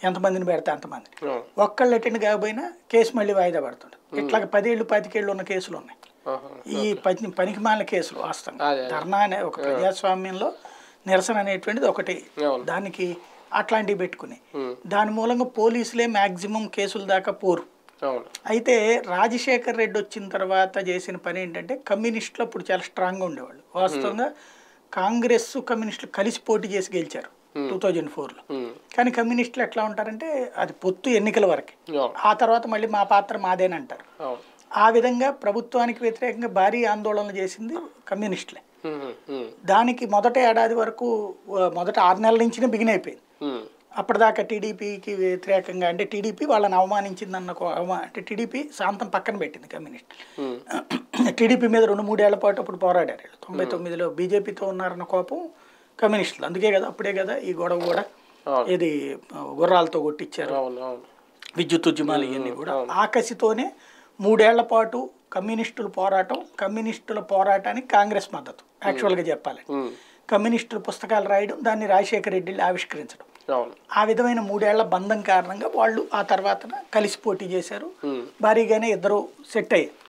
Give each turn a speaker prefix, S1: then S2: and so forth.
S1: ఎంతమందిని పెడితే అంతమందిని
S2: అవును.
S1: ఒక్కళ్ళు అటెండ్ కాకపోయినా కేసు మళ్ళీ వాయిదా పడుతుంది ఇట్లాగ పదేళ్ళు పాతికేళ్ళు ఉన్న కేసులు ఉన్నాయి
S2: ఆహా.
S1: ఈ పని పనికిమాలిన కేసులు వాస్తవంగా
S2: అదే, అదే.
S1: ధర్నా అనే ఒక ప్రజాస్వామ్యంలో నిరసన అనేటువంటిది ఒకటి
S2: అవును.
S1: దానికి అట్లాంటివి పెట్టుకుని
S2: ఉమ్.
S1: దాని మూలంగా పోలీసులే మ్యాక్సిమం కేసుల దాకా పోరు
S2: అవును
S1: అయితే రాజశేఖర్ రెడ్డి వచ్చిన తర్వాత చేసిన పని ఏంటంటే కమ్యూనిస్టులు అప్పుడు చాలా స్ట్రాంగ్గా ఉండేవాళ్ళు వాస్తవంగా కాంగ్రెస్ కమ్యూనిస్టులు కలిసి పోటీ చేసి గెలిచారు టూ థౌజండ్ ఫోర్లో
S2: ఉమ్.
S1: కానీ కమ్యూనిస్టులు ఎట్లా ఉంటారంటే అది పొత్తు ఎన్నికల వరకే
S2: అవును
S1: ఆ తర్వాత మళ్ళీ మా పాత్ర మాదేనంటారు
S2: అవును
S1: ఆ విధంగా ప్రభుత్వానికి వ్యతిరేకంగా భారీ ఆందోళనలు చేసింది కమ్యూనిస్టులే
S2: ఉమ్. ఉమ్.
S1: దానికి మొదట ఏడాది వరకు ఆ, మొదట ఆరు నెలల నుంచినే బిగిన్ అయిపోయింది
S2: ఉమ్.
S1: అప్పటిదాకా టీడీపీకి వ్యతిరేకంగా అంటే టీడీపీ వాళ్ళని అవమానించిందన్న కో- అవమా అంటే టీడీపీ శాంతం పక్కన పెట్టింది కమ్యూనిస్ట్
S2: ఉమ్.
S1: టీడీపీ మీద రెండు మూడేళ్ల పాటు అప్పుడు పోరాడారు వీళ్ళు. తొంభై తొమ్మిదిలో బీజేపీతో ఉన్నారన్న కోపం కమ్యూనిస్టులు అందుకే కదా అప్పుడే కదా ఈ గొడవ కూడా
S2: అవును.
S1: ఇది ఆ, గుర్రాలతో కొట్టించారు
S2: అవును అవును
S1: విద్యుత్ ఉద్యమాలు ఇవన్నీ కూడా ఆకసితోనే మూడేళ్ల పాటు కమ్యూనిస్టుల పోరాటం కమ్యూనిస్టుల పోరాటానికి కాంగ్రెస్ మద్దతు యాక్చువల్గా చెప్పాలి
S2: ఉమ్.
S1: కమ్యూనిస్టుల పుస్తకాలు రాయడం దాన్ని రాజశేఖర రెడ్డి ఆవిష్కరించడం
S2: అవును
S1: ఆ విధమైన మూడేళ్ల బంధం కారణంగా వాళ్ళు ఆ తర్వాత కలిసి పోటీ చేశారు
S2: ఉమ్.
S1: భారీగానే ఇద్దరు సెట్ అయ్యారు